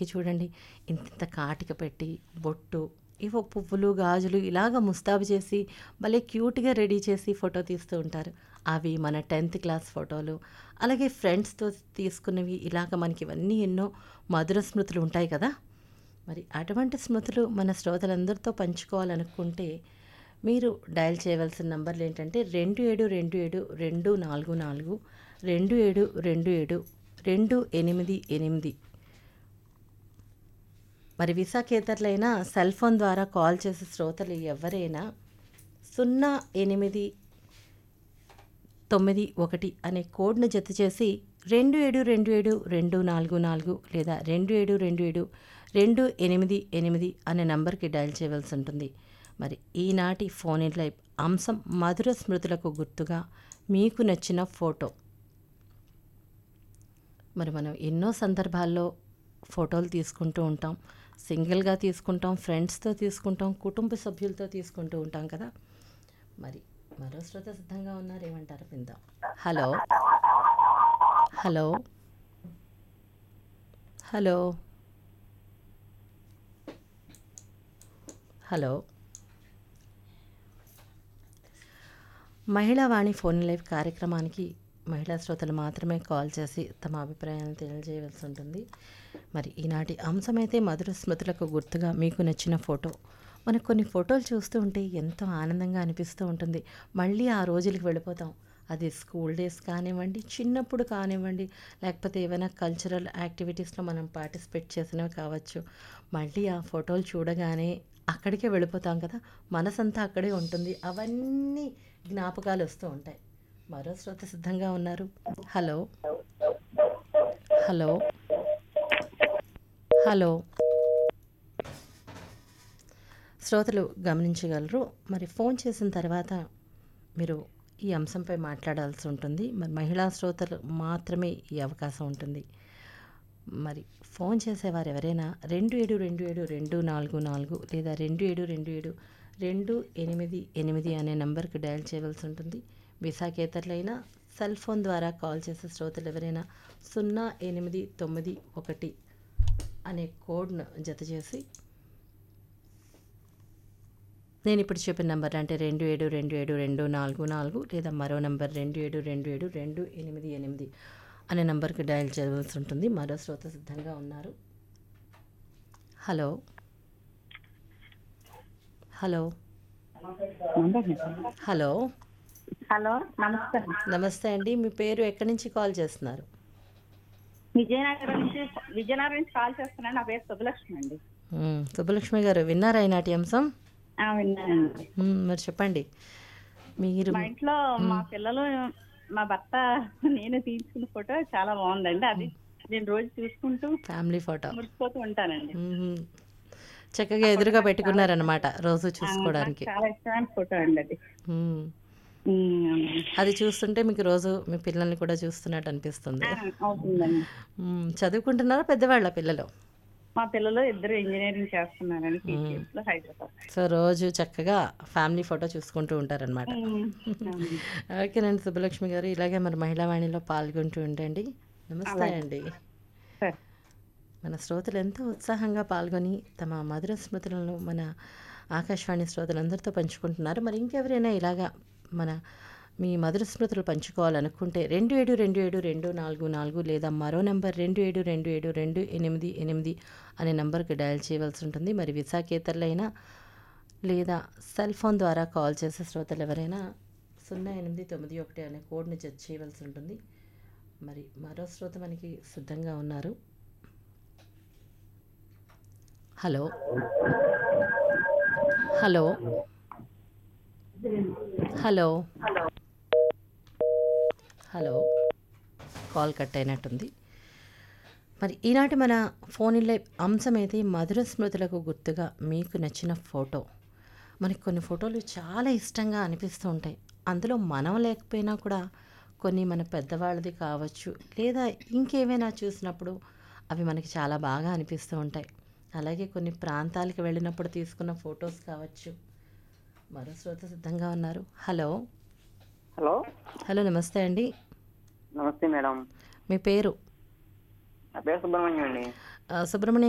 మనకి చూడండి ఇంత కాటిక పెట్టి బొట్టు ఇవో పువ్వులు గాజులు ఇలాగ ముస్తాబు చేసి భలే క్యూట్గా రెడీ చేసి ఫోటో తీస్తూ ఉంటారు అవి మన టెన్త్ క్లాస్ ఫోటోలు అలాగే ఫ్రెండ్స్తో తీసుకున్నవి ఇలాగ మనకి ఇవన్నీ ఎన్నో మధుర స్మృతులు ఉంటాయి కదా మరి అటువంటి స్మృతులు మన శ్రోతలందరితో పంచుకోవాలనుకుంటే మీరు డయల్ చేయవలసిన నంబర్లు ఏంటంటే రెండు ఏడు రెండు ఏడు రెండు నాలుగు నాలుగు రెండు ఏడు రెండు ఏడు రెండు ఎనిమిది ఎనిమిది మరి విశాఖేతరులైనా సెల్ ఫోన్ ద్వారా కాల్ చేసే శ్రోతలు ఎవరైనా సున్నా ఎనిమిది తొమ్మిది ఒకటి అనే కోడ్ను జత చేసి రెండు ఏడు రెండు ఏడు రెండు నాలుగు నాలుగు లేదా రెండు ఏడు రెండు ఏడు రెండు ఎనిమిది ఎనిమిది అనే నంబర్కి డయల్ చేయవలసి ఉంటుంది మరి ఈనాటి ఫోన్ ఇన్ లైవ్ అంశం మధుర స్మృతులకు గుర్తుగా మీకు నచ్చిన ఫోటో మరి మనం ఎన్నో సందర్భాల్లో ఫోటోలు తీసుకుంటూ ఉంటాం సింగిల్గా తీసుకుంటాం ఫ్రెండ్స్తో తీసుకుంటాం కుటుంబ సభ్యులతో తీసుకుంటూ ఉంటాం కదా మరి మరో శ్రోత సిద్ధంగా ఉన్నారు ఏమంటారు విందాం హలో హలో హలో హలో మహిళా వాణి ఫోన్ లైవ్ కార్యక్రమానికి మహిళా శ్రోతలు మాత్రమే కాల్ చేసి తమ అభిప్రాయాలను తెలియజేయవలసి ఉంటుంది మరి ఈనాటి అంశమైతే మధుర స్మృతులకు గుర్తుగా మీకు నచ్చిన ఫోటో మనకు కొన్ని ఫోటోలు చూస్తూ ఉంటే ఎంతో ఆనందంగా అనిపిస్తూ ఉంటుంది మళ్ళీ ఆ రోజులకు వెళ్ళిపోతాం అది స్కూల్ డేస్ కానివ్వండి చిన్నప్పుడు కానివ్వండి లేకపోతే ఏమైనా కల్చరల్ యాక్టివిటీస్లో మనం పార్టిసిపేట్ చేసినవి కావచ్చు మళ్ళీ ఆ ఫోటోలు చూడగానే అక్కడికే వెళ్ళిపోతాం కదా మనసంతా అక్కడే ఉంటుంది అవన్నీ జ్ఞాపకాలు వస్తూ ఉంటాయి మరో శ్రోత సిద్ధంగా ఉన్నారు హలో హలో హలో శ్రోతలు గమనించగలరు మరి ఫోన్ చేసిన తర్వాత మీరు ఈ అంశంపై మాట్లాడాల్సి ఉంటుంది మరి మహిళా శ్రోతలు మాత్రమే ఈ అవకాశం ఉంటుంది మరి ఫోన్ చేసేవారు ఎవరైనా రెండు ఏడు రెండు ఏడు రెండు నాలుగు నాలుగు లేదా రెండు ఏడు రెండు ఏడు రెండు ఎనిమిది ఎనిమిది అనే నెంబర్కి డయల్ చేయవలసి ఉంటుంది విశాఖేతరులైనా సెల్ ఫోన్ ద్వారా కాల్ చేసే శ్రోతలు ఎవరైనా సున్నా ఎనిమిది తొమ్మిది ఒకటి అనే కోడ్ను జత చేసి నేను ఇప్పుడు చెప్పిన నెంబర్ అంటే రెండు ఏడు రెండు ఏడు రెండు నాలుగు నాలుగు లేదా మరో నెంబర్ రెండు ఏడు రెండు ఏడు రెండు ఎనిమిది ఎనిమిది అనే నెంబర్కి డయల్ చేయవలసి ఉంటుంది మరో శ్రోత సిద్ధంగా ఉన్నారు హలో హలో హలో హలో నమస్తే నమస్తే అండి మీ పేరు ఎక్కడి నుంచి కాల్ చేస్తున్నారు విజయనగరం నుంచి విజయనగరం నుంచి కాల్ చేస్తున్నాను నా పేరు సుబ్బలక్ష్మి అండి మ్మ్. సుబ్బలక్ష్మి గారు విన్నారా ఈనాటి అంశం ఆ, విన్నానండి మ్మ్, మరి చెప్పండి మీరు మా ఇంట్లో మా పిల్లలు మా భర్త నేను తీసుకున్న ఫోటో చాలా బాగుందండి అది నేను రోజు చూసుకుంటూ ఫ్యామిలీ ఫోటో మురిసిపోతూ ఉంటానండి మ్మ్. చక్కగా ఎదురుగా పెట్టుకున్నారనమాట రోజు చూసుకోవడానికి చాలా ఇష్టమైన ఫోటో అండి అది మ్మ్. ఉమ్, అది చూస్తుంటే మీకు రోజు మీ పిల్లల్ని కూడా చూస్తున్నట్టు అనిపిస్తుంది ఆ, అవుతుందండి మ్మ్. చదువుకుంటున్నారా పెద్దవాళ్ళ పిల్లలు మా పిల్లలు ఇద్దరు ఇంజనీరింగ్ చేస్తున్నారండి టీచర్స్ లో హైదరాబాద్ సో రోజు చక్కగా ఫ్యామిలీ ఫోటో చూసుకుంటూ ఉంటారనమాట ఉమ్, అవును. ఓకేనండి సుబ్బలక్ష్మి గారు ఇలాగే మరి మహిళా వాణిలో పాల్గొంటూ ఉండండి నమస్తే అండి సరే మన శ్రోతలు ఎంతో ఉత్సాహంగా పాల్గొని తమ మధుర స్మృతులను మన ఆకాశవాణి శ్రోతలందరితో పంచుకుంటున్నారు మరి ఇంకెవరైనా ఇలాగా మన మీ మధుర స్మృతులు పంచుకోవాలనుకుంటే రెండు ఏడు రెండు ఏడు రెండు నాలుగు నాలుగు లేదా మరో నెంబర్ రెండు ఏడు రెండు ఏడు రెండు ఎనిమిది ఎనిమిది అనే నెంబర్కి డయల్ చేయవలసి ఉంటుంది మరి విశాఖేతరులైనా లేదా సెల్ ఫోన్ ద్వారా కాల్ చేసే శ్రోతలు ఎవరైనా సున్నా ఎనిమిది తొమ్మిది ఒకటి అనే కోడ్ని జడ్జ్ చేయవలసి ఉంటుంది మరి మరో శ్రోత మనకి సిద్ధంగా ఉన్నారు hello hello hello hello call cut అయినట్టుంది మరి ఈనాటి మన ఫోన్ లైవ్ అంశం అయితే మధుర స్మృతులకు గుర్తుగా మీకు నచ్చిన ఫోటో మనకి కొన్ని ఫోటోలు చాలా ఇష్టంగా అనిపిస్తూ ఉంటాయి అందులో మనం లేకపోయినా కూడా కొన్ని మన పెద్దవాళ్ళది కావచ్చు లేదా ఇంకేమైనా చూసినప్పుడు అవి మనకి చాలా బాగా అనిపిస్తూ ఉంటాయి అలాగే కొన్ని ప్రాంతాలకు వెళ్ళినప్పుడు తీసుకున్న ఫొటోస్ కావచ్చు మరో శ్రోత సిద్ధంగా ఉన్నారు హలో హలో హలో నమస్తే అండి నమస్తే మేడం మీ పేరు నా పేరు సుబ్రహ్మణ్యం అండి ఆ, సుబ్రహ్మణ్యం